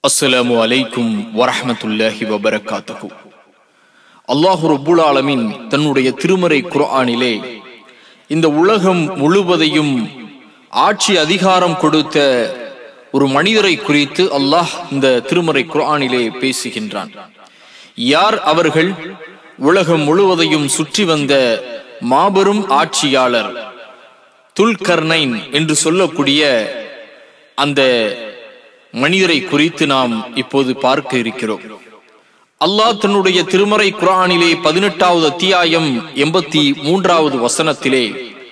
அஸ்ஸலாமு அலைக்கும் வரஹ்மத்துல்லாஹி வபரகாத்துஹு அல்லாஹு ரப்புல் ஆலமீன் தன்னுடைய திருமறை குர்ஆனிலே இந்த உலகம் முழுவதையும் ஆட்சி அதிகாரம் கொடுத்த ஒரு மனிதரை குறித்து அல்லாஹ் இந்த திருமறை குர்ஆனிலே பேசுகின்றான் யார் அவர்கள் உலகம் முழுவதையும் சுற்றி வந்த மாபெரும் ஆட்சியாளர் துல்கர்னைன் என்று சொல்லக்கூடிய அந்த மனிதரை குறித்து நாம் இப்போது பார்க்க இருக்கிறோம் அல்லாஹ் தன்னுடைய திருமறை குரானிலே பதினெட்டாவது அத்தியாயம் எண்பத்தி மூன்றாவது வசனத்திலே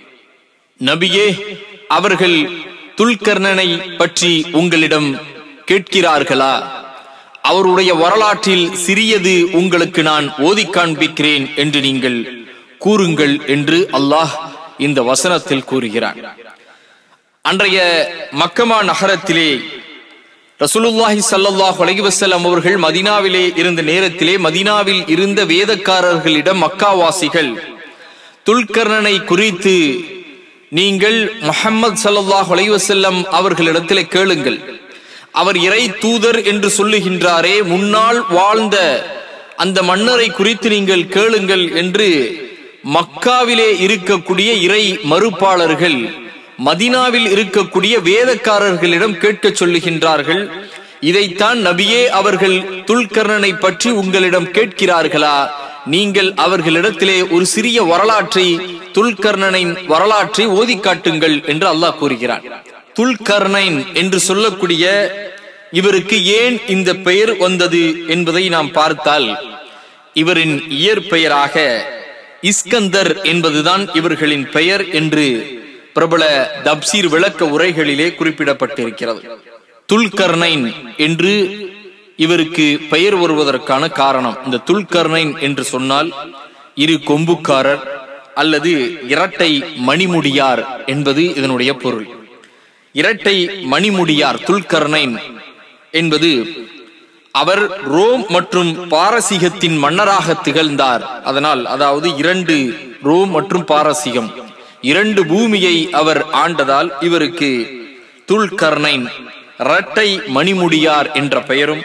நபியே அவர்கள் துல்கர்ணனை பற்றி உங்களிடம் கேட்கிறார்களா அவருடைய வரலாற்றில் சிறியது உங்களுக்கு நான் ஓதி காண்பிக்கிறேன் என்று நீங்கள் கூறுங்கள் என்று அல்லாஹ் இந்த வசனத்தில் கூறுகிறான் அன்றைய மக்கமா நகரத்திலே ரசூலுல்லாஹி ஸல்லல்லாஹு அலைஹி வஸல்லம் அவர்கள் மதீனாவிலே இருந்த நேரத்திலே மதீனாவில் இருந்த வேதக்காரர்களிடம் மக்காவாசிகள் துல்கர்ணனை குறித்து நீங்கள் முஹம்மது ஸல்லல்லாஹு அலைஹி வஸல்லம் அவர்களிடத்திலே கேளுங்கள் அவர் இறை தூதர் என்று சொல்லுகின்றாரே முன்னால் வாழ்ந்த அந்த மன்னரை குறித்து நீங்கள் கேளுங்கள் என்று மக்காவிலே இருக்கக்கூடிய இறை மறுப்பாளர்கள் மதினாவில் இருக்கக்கூடிய வேதக்காரர்களிடம் கேட்க சொல்லுகின்றார்கள் இதைத்தான் நபியே அவர்கள் துல்கர்ணனை பற்றி உங்களிடம் கேட்கிறார்களா நீங்கள் அவர்களிடத்திலே ஒரு சிறிய வரலாற்றை துல்கர்ணனின் வரலாற்றை ஓதி காட்டுங்கள் என்று அல்லாஹ் கூறுகிறான் துல்கர்ணைன் என்று சொல்லக்கூடிய இவருக்கு ஏன் இந்த பெயர் வந்தது என்பதை நாம் பார்த்தால் இவரின் இயற்பெயராக இஸ்கந்தர் என்பதுதான் இவர்களின் பெயர் என்று பிரபல தப்சீர் விளக்க உரைகளிலே குறிப்பிடப்பட்டிருக்கிறது துல்கர்னைன் என்று இவருக்கு பெயர் வருவதற்கான காரணம் இந்த துல்கர்னைன் என்று சொன்னால் இரு கொம்புக்காரர் அல்லது இரட்டை மணிமுடியார் என்பது இதனுடைய பொருள் இரட்டை மணிமுடியார் துல்கர்னைன் என்பது அவர் ரோம் மற்றும் பாரசீகத்தின் மன்னராக திகழ்ந்தார் அதனால் அதாவது இரண்டு ரோம் மற்றும் பாரசீகம் இரண்டு பூமியை அவர் ஆண்டதால் இவருக்கு துல்கர்னைன் இரட்டை மணிமுடியார் என்ற பெயரும்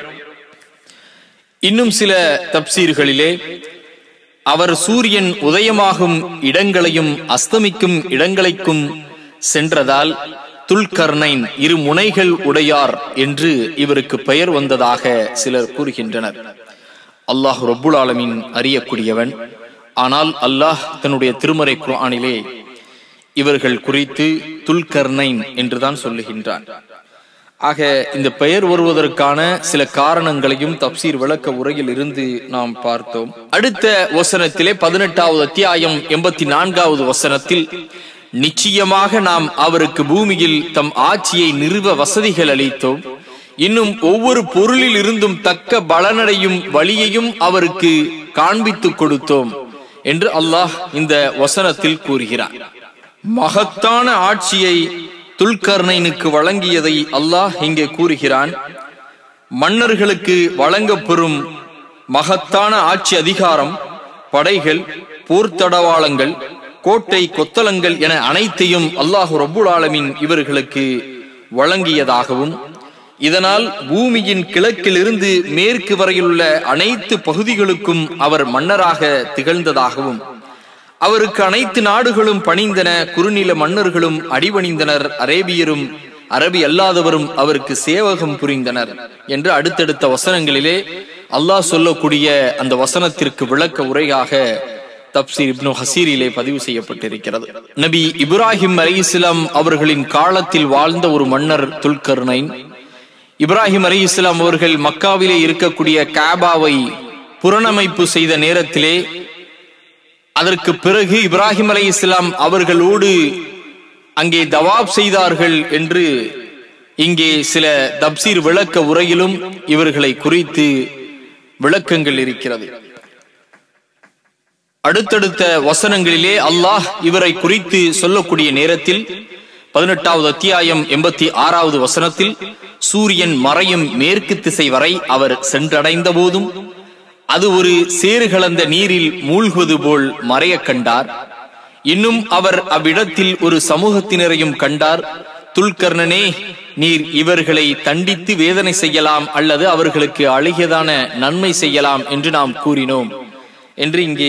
இன்னும் சில தப்சீர்களிலே அவர் சூரியன் உதயமாகும் இடங்களையும் அஸ்தமிக்கும் இடங்களைக்கும் சென்றதால் துல்கர்னைன் இரு முனைகள் உடையார் என்று இவருக்கு பெயர் வந்ததாக சிலர் கூறுகின்றனர் அல்லாஹ் ரப்புல் ஆலமின் அறியக்கூடியவன் ஆனால் அல்லாஹ் தன்னுடைய திருமறை குரானிலே இவர்கள் குறித்து துல்கர்னைன் என்றுதான் சொல்லுகின்றான் ஆக இந்த பெயர் வருவதற்கான சில காரணங்களையும் தப்சீர் விளக்க உரையில் இருந்து நாம் பார்த்தோம் அடுத்த வசனத்திலே பதினெட்டாவது அத்தியாயம் எண்பத்தி நான்காவது வசனத்தில் நிச்சயமாக நாம் அவருக்கு பூமியில் தம் ஆட்சியை நிறுவ வசதிகள் அளித்தோம் இன்னும் ஒவ்வொரு பொருளில் இருந்தும் தக்க பலனடையும் வழியையும் அவருக்கு காண்பித்து கொடுத்தோம் என்று அல்லாஹ் இந்த வசனத்தில் கூறுகிறார் மகத்தான ஆட்சியை துல்கர்ணைனுக்கு வழங்கியதை அல்லாஹ் இங்கே கூறுகிறான் மன்னர்களுக்கு வழங்கப்பெறும் மகத்தான ஆட்சி அதிகாரம் படைகள் போர்த்தடவாளங்கள் கோட்டை கொத்தளங்கள் என அனைத்தையும் அல்லாஹு ரப்புல் ஆலமின் இவர்களுக்கு வழங்கியதாகவும் இதனால் பூமியின் கிழக்கிலிருந்து மேற்கு வரையுள்ள அனைத்து பகுதிகளுக்கும் அவர் மன்னராக திகழ்ந்ததாகவும் அவருக்கு அனைத்து நாடுகளும் பணிந்தன குறுநில மன்னர்களும் அடிபணிந்தனர் அரேபியரும் அரபி அல்லாதவரும் அவருக்கு சேவகம் புரிந்தனர் என்று அடுத்தடுத்த வசனங்களிலே அல்லாஹ் சொல்லக்கூடிய அந்த வசனத்திற்கு விளக்க உரையாக தப்சீர் இப்னு ஹசீரிலே பதிவு செய்யப்பட்டிருக்கிறது நபி இப்ராஹிம் அலி இஸ்லாம் அவர்களின் காலத்தில் வாழ்ந்த ஒரு மன்னர் துல்கர்னைன் இப்ராஹிம் அலி இஸ்லாம் அவர்கள் மக்காவிலே இருக்கக்கூடிய காபாவை புறணமைப்பு செய்த நேரத்திலே அதற்கு பிறகு இப்ராஹிம் அலை இஸ்லாம் அவர்களோடு அங்கே தவாப் செய்தார்கள் என்று இங்கே சில தப்சீர் விளக்க உரையிலும் இவர்களை குறித்து விளக்கங்கள் இருக்கிறது அடுத்தடுத்த வசனங்களிலே அல்லாஹ் இவரை குறித்து சொல்லக்கூடிய நேரத்தில் பதினெட்டாவது அத்தியாயம் எண்பத்தி ஆறாவது வசனத்தில் சூரியன் மறையும் மேற்கு திசை வரை அவர் சென்றடைந்த போதும் அது ஒரு சேறு கலந்த நீரில் மூழ்குவது போல் மறைய கண்டார் இன்னும் அவர் அவ்விடத்தில் ஒரு சமூகத்தினரையும் கண்டார் துல்கர்ணனே நீர் இவர்களை தண்டித்து வேதனை செய்யலாம் அல்லது அவர்களுக்கு அழகியதான நன்மை செய்யலாம் என்று நாம் கூறினோம் என்று இங்கே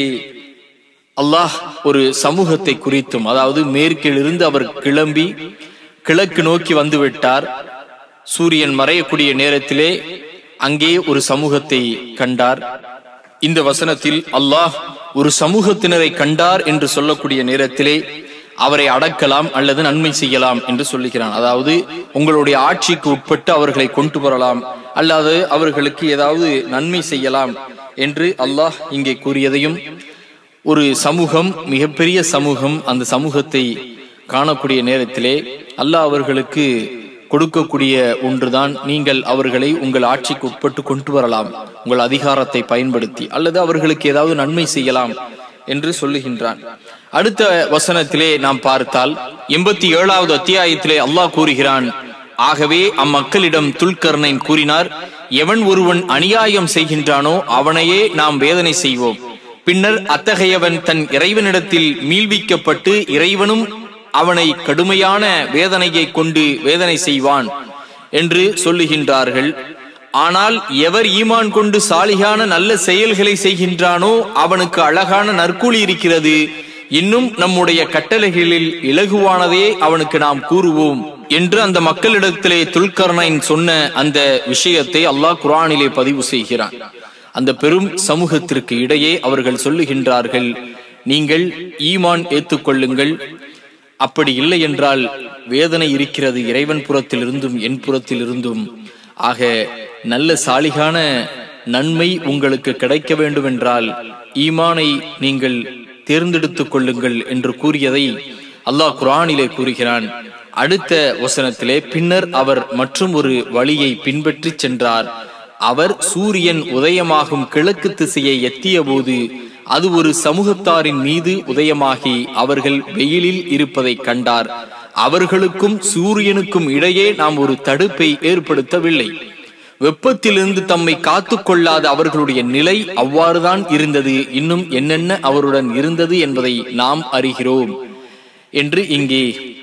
அல்லாஹ் ஒரு சமூகத்தை குறித்தும் அதாவது மேற்கிலிருந்து அவர் கிளம்பி கிழக்கு நோக்கி வந்து விட்டார் சூரியன் மறையக்கூடிய நேரத்திலே அங்கே ஒரு சமூகத்தை கண்டார் இந்த வசனத்தில் அல்லாஹ் ஒரு சமூகத்தினரை கண்டார் என்று சொல்லக்கூடிய நேரத்திலே அவரை அடக்கலாம் அல்லது நன்மை செய்யலாம் என்று சொல்லுகிறான் அதாவது உங்களுடைய ஆட்சிக்கு உட்பட்டு அவர்களை கொண்டு வரலாம் அல்லது அவர்களுக்கு ஏதாவது நன்மை செய்யலாம் என்று அல்லாஹ் இங்கே கூறியதையும் ஒரு சமூகம் மிகப்பெரிய சமூகம் அந்த சமூகத்தை காணக்கூடிய நேரத்திலே அல்லாஹ் அவர்களுக்கு கொடுக்கக்கூடிய ஒன்றுதான் நீங்கள் அவர்களை உங்கள் ஆட்சிக்கு உட்பட்டு கொண்டு வரலாம் உங்கள் அதிகாரத்தை பயன்படுத்தி அல்லது அவர்களுக்கு ஏதாவது நன்மை செய்யலாம் என்று சொல்லுகின்றான் அடுத்த வசனத்திலே நாம் பார்த்தால் எண்பத்தி ஏழாவது அத்தியாயத்திலே அல்லாஹ் கூறுகிறான் ஆகவே அம்மக்களிடம் துல்கர்ணன் கூறினார் எவன் ஒருவன் அநியாயம் செய்கின்றானோ அவனையே நாம் வேதனை செய்வோம் பின்னர் அத்தகையவன் தன் இறைவனிடத்தில் மீள்விக்கப்பட்டு இறைவனும் அவனை கடுமையான வேதனையை கொண்டு வேதனை செய்வான் என்று சொல்லுகின்றார்கள் ஆனால் எவர் ஈமான் கொண்டு சாலிகான நல்ல செயல்களை செய்கின்றானோ அவனுக்கு அழகான நற்கூலி இருக்கிறது இன்னும் நம்முடைய கட்டளைகளில் இலகுவானதே அவனுக்கு நாம் கூறுவோம் என்று அந்த மக்களிடத்திலே துல்கர்ணைன் சொன்ன அந்த விஷயத்தை அல்லாஹ் குரானிலே பதிவு செய்கிறான் அந்த பெரும் சமூகத்திற்கு இடையே அவர்கள் சொல்லுகின்றார்கள் நீங்கள் ஈமான் ஏத்துக்கொள்ளுங்கள் அப்படி இல்லை என்றால் வேதனை இருக்கிறது இறைவன் புறத்தில் இருந்தும் என் புறத்தில் இருந்தும் ஆக நல்ல சாலிகான நன்மை உங்களுக்கு கிடைக்க வேண்டும் என்றால் ஈமானை நீங்கள் தேர்ந்தெடுத்துக் கொள்ளுங்கள் என்று கூறியதை அல்லாஹ் குரானிலே கூறுகிறான் அடுத்த வசனத்திலே பின்னர் அவர் மற்றும் ஒரு வழியை பின்பற்றி சென்றார் அவர் சூரியன் உதயமாகும் கிழக்கு திசையை எத்திய போது அது ஒரு சமூகத்தாரின் மீது உதயமாகி அவர்கள் வெயிலில் இருப்பதை கண்டார் அவர்களுக்கும் சூரியனுக்கும் இடையே நாம் ஒரு தடுப்பை ஏற்படுத்தவில்லை வெப்பத்திலிருந்து தம்மை காத்து கொள்ளாத அவர்களுடைய நிலை அவ்வாறுதான் இருந்தது இன்னும் என்னென்ன அவருடன் இருந்தது என்பதை நாம் அறிகிறோம் என்று இங்கே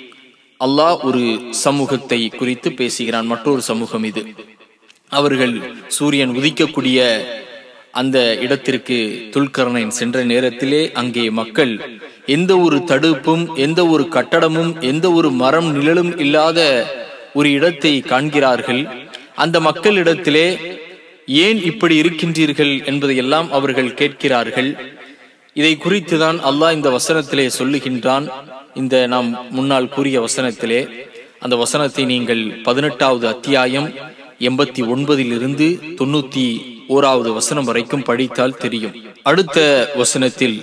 அல்லாஹ் ஒரு சமூகத்தை குறித்து பேசுகிறான் மற்றொரு சமூகம் இது அவர்கள் சூரியன் உதிக்கக்கூடிய அந்த இடத்திற்கு துல்கர்ணன் சென்ற நேரத்திலே அங்கே மக்கள் எந்த ஒரு தடுப்பும் எந்த ஒரு கட்டடமும் எந்த ஒரு மரம் நிழலும் இல்லாத ஒரு இடத்தை காண்கிறார்கள் அந்த மக்களிடத்திலே ஏன் இப்படி இருக்கின்றீர்கள் என்பதையெல்லாம் அவர்கள் கேட்கிறார்கள் இதை குறித்துதான் அல்லாஹ் இந்த வசனத்திலே சொல்லுகின்றான் இந்த நாம் முன்னால் கூறிய வசனத்திலே அந்த வசனத்தை நீங்கள் பதினெட்டாவது அத்தியாயம் எண்பத்தி ஒன்பதில் இருந்து தொண்ணூத்தி ஓராவது வசனம் வரைக்கும் படித்தால் தெரியும் அடுத்த வசனத்தில்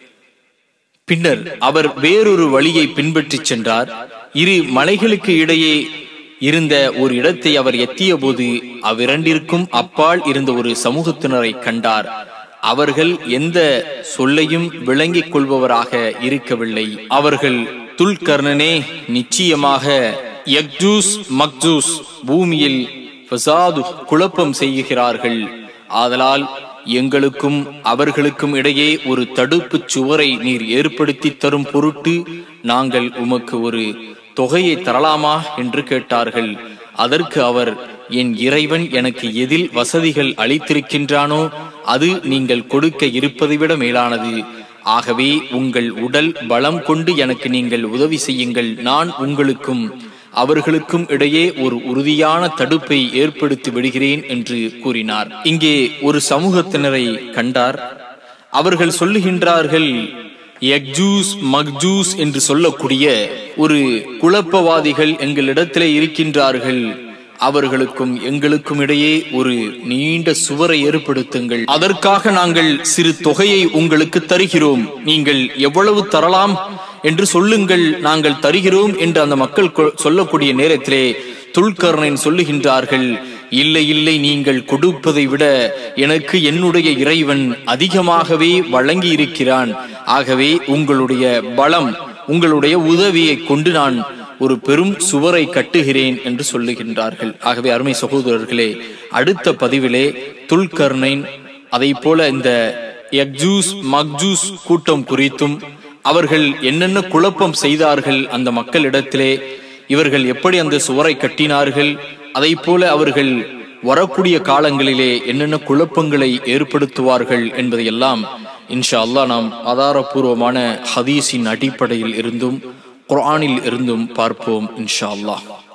பின்னர் அவர் வேறொரு வழியை பின்பற்றிச் சென்றார் இரு மலைகளுக்கு இடையே இருந்த ஒரு இடத்தை அவர் எத்திய போது அவ்விரண்டிற்கும் அப்பால் இருந்த ஒரு சமூகத்தினரை கண்டார் அவர்கள் எந்த சொல்லையும் விளங்கிக் கொள்பவராக இருக்கவில்லை அவர்கள் துல்கர்ணனே நிச்சயமாக யக்ஜூஸ் மக்ஜூஸ் பூமியில் ஃபசாது குழப்பம் செய்கிறார்கள் ஆதலால் எங்களுக்கும் அவர்களுக்கும் இடையே ஒரு தடுப்புச் சுவரை நீர் ஏற்படுத்தி தரும் பொருட்டு நாங்கள் உமக்கு ஒரு தொகையை தரலாமா என்று கேட்டார்கள் அதற்கு அவர் என் இறைவன் எனக்கு எதில் வசதிகள் அளித்திருக்கின்றானோ அது நீங்கள் கொடுக்க இருப்பதை விட மேலானது ஆகவே உங்கள் உடல் பலம் கொண்டு எனக்கு நீங்கள் உதவி செய்யுங்கள் நான் உங்களுக்கும் அவர்களுக்கும் இடையே ஒரு உறுதியான தடுப்பை ஏற்படுத்தி விடுகிறேன் என்று கூறினார் இங்கே ஒரு சமூகத்தினரை கண்டார் அவர்கள் சொல்லுகின்றார்கள் எக்ஜூஸ் மக்ஜூஸ் என்று சொல்லக்கூடிய ஒரு குழப்பவாதிகள் எங்களிடத்திலே இருக்கின்றார்கள் அவர்களுக்கும் எங்களுக்கும் இடையே ஒரு நீண்ட சுவரை ஏற்படுத்துங்கள் அதற்காக நாங்கள் சிறு தொகையை உங்களுக்கு தருகிறோம் நீங்கள் எவ்வளவு தரலாம் என்று சொல்லுங்கள் நாங்கள் தருகிறோம் என்று அந்த மக்கள் கொ- சொல்லக்கூடிய நேரத்திலே துல்கர்ணன் சொல்லுகின்றார்கள் இல்லை இல்லை நீங்கள் கொடுப்பதை விட எனக்கு என்னுடைய இறைவன் அதிகமாகவே வழங்கி இருக்கிறான் ஆகவே உங்களுடைய பலம் உங்களுடைய உதவியை கொண்டு நான் ஒரு பெரும் சுவரை கட்டுகிறேன் என்று சொல்லுகின்றார்கள் ஆகவே அருமை சகோதரர்களே அடுத்த பதிவிலே துல்கர்ணைன் அதை போல இந்த யக்ஜூஸ் மக்ஜூஸ் கூட்டம் குறித்தும் அவர்கள் என்னென்ன குழப்பம் செய்தார்கள் அந்த மக்களிடத்திலே இவர்கள் எப்படி அந்த சுவரை கட்டினார்கள் அதை போல அவர்கள் வரக்கூடிய காலங்களிலே என்னென்ன குழப்பங்களை ஏற்படுத்துவார்கள் என்பதையெல்லாம் இன்ஷா அல்லாஹ் நாம் ஆதாரபூர்வமான ஹதீஸின் அடிப்படையில் இருந்தும் குர்ஆனில் இருந்தும் பார்ப்போம் இன்ஷா அல்லாஹ்